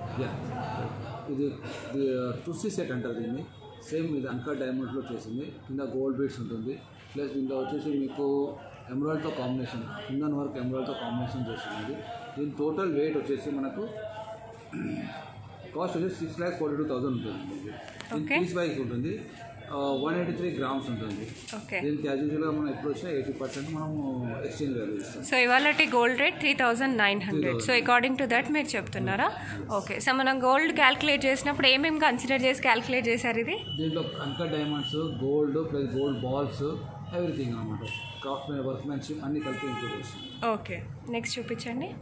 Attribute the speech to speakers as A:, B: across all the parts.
A: Yeah ఇది ఇది టుస్సీ set అంటారు దీన్ని సేమ్ ఇది అంకా డైమండ్లో చేసింది కింద గోల్డ్ బీడ్స్ ఉంటుంది ప్లస్ దీంట్లో వచ్చేసి మీకు ఎమరాల్డ్తో కాంబినేషన్ కింద వరకు ఎమరాల్డ్తో కాంబినేషన్ చేస్తుంది దీని టోటల్ వెయిట్ వచ్చేసి మనకు కాస్ట్ వచ్చేసి six lakhs forty two thousand ఉంటుంది దీని
B: Okay.
A: పీస్ వైజ్ ఉంటుంది వన్ ఎయిటీ త్రీ గ్రామ్స్ ఉంటుంది
B: ఓకే
A: దీనికి యాజ్ యూజువల్గా మనం ఎప్పుడు వచ్చినా ఎయిటీ పర్సెంట్ మనము ఎక్స్చేంజ్ వాల్యూ ఇస్తాం
B: సో ఇవాళ gold rate three thousand nine hundred so according to that మీరు చెప్తున్నారా ఓకే సో మనం గోల్డ్ క్యాల్కులేట్ చేసినప్పుడు ఏమేమి కన్సిడర్ చేసి క్యాల్కులేట్ చేశారు ఇది
A: దీంట్లో అంక diamonds gold plus gold balls everything అనమాట క్రాఫ్ట్ వర్క్మెన్షిప్ అన్ని కలిపి ఇంక్లూడ్ చేసింది
B: ఓకే నెక్స్ట్ చూపించండి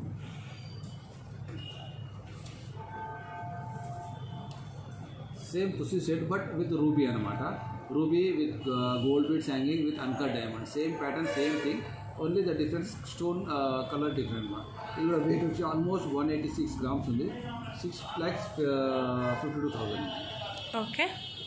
A: సేమ్ తుసి సెట్ బట్ విత్ రూబీ అనమాట ruby with gold beads hanging with uncut diamond same pattern same thing only the difference stone colour different అనమాట ఇది కూడా వెయిట్ వచ్చి almost one eighty six grams ఉంది six lakhs fifty two thousand
B: okay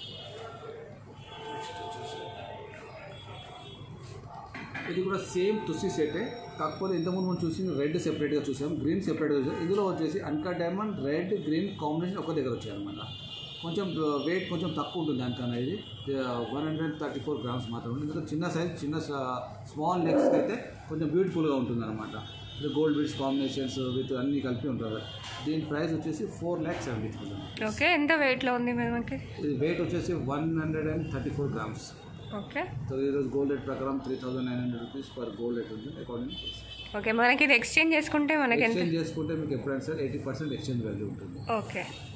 A: ఇది కూడా same తుస్సి సెటే కాకపోతే ఇంతకుముందు మనం చూసింది రెడ్ సెపరేట్గా చూసాం గ్రీన్ సెపరేట్గా చూసాం ఇందులో వచ్చేసి uncut diamond red green combination ఒక దగ్గర వచ్చాయి అనమాట కొంచెం వెయిట్ కొంచెం తక్కువ ఉంటుంది దానికన్నా ఇది one hundred thirty four grams మాత్రం ఉంటుంది ఎందుకంటే చిన్న సైజ్ చిన్న స్మాల్ నెక్స్కి అయితే కొంచెం బ్యూటిఫుల్గా ఉంటుంది అనమాట ఇది గోల్డ్ బీడ్స్ కాంబినేషన్స్ విత్ అన్నీ కలిపి ఉంటుంది దీని ప్రైస్ వచ్చేసి four lakhs seventy thousand
B: okay ఎంత వెయిట్లో ఉంది మనకి
A: ఇది వెయిట్ వచ్చేసి one hundred and thirty four grams
B: okay
A: so ఈరోజు గోల్డ్ రేట్ ప్రకారం three thousand nine hundred rupees per gold rate ఉంది అకార్డింగ్
B: ఓకే మనకి ఇది ఎక్స్చేంజ్ చేసుకుంటే మనకి ఎంత
A: ఎక్స్చేంజ్ చేసుకుంటే మీకు ఎప్పుడైనా సరే ఎయిటీ పర్సెంట్ ఎక్స్చేంజ్ వాల్యూ ఉంటుంది
B: ఓకే